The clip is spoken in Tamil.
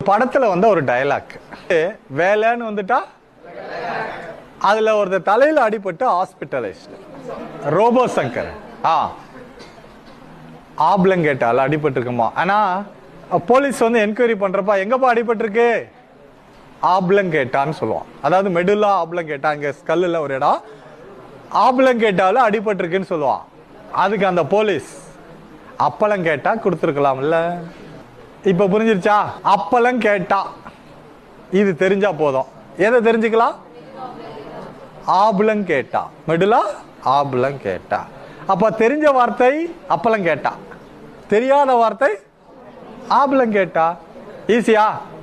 படத்துல வந்து ஒரு டயலாக் வேலைன்னு வந்துட்டா அதுல ஒருத்தர் தலையில அடிபட்டு ஹாஸ்பிட்டலைஸ்ட் ரோபோ சங்கர் ஆ ஆப்ளங்கேட்டால அடிபட்டிருக்குமா ஆனா போலீஸ் வந்து என்கொயரி பண்றப்ப எங்கப்பா அடிபட்டிருக்கு ஆப்ளங்கேட்டான்னு சொல்லுவான் அதாவது மெடுலா ஆப்ளங்கேட்டா இங்க ஸ்கல்லுல ஒரு இடம் ஆப்ளங்கேட்டால அடிபட்டிருக்குன்னு சொல்லுவான் அதுக்கு அந்த போலீஸ் அப்பளம் கேட்டா கொடுத்துருக்கலாம்ல இப்ப புரிஞ்சிருச்சா அப்பளம் கேட்டா இது தெரிஞ்சா போதும் எதை தெரிஞ்சுக்கலாம் ஆபுலம் கேட்டா மெடுலா ஆபுலம் கேட்டா அப்ப தெரிஞ்ச வார்த்தை அப்பளம் கேட்டா தெரியாத வார்த்தை ஆபுலம் கேட்டா ஈஸியா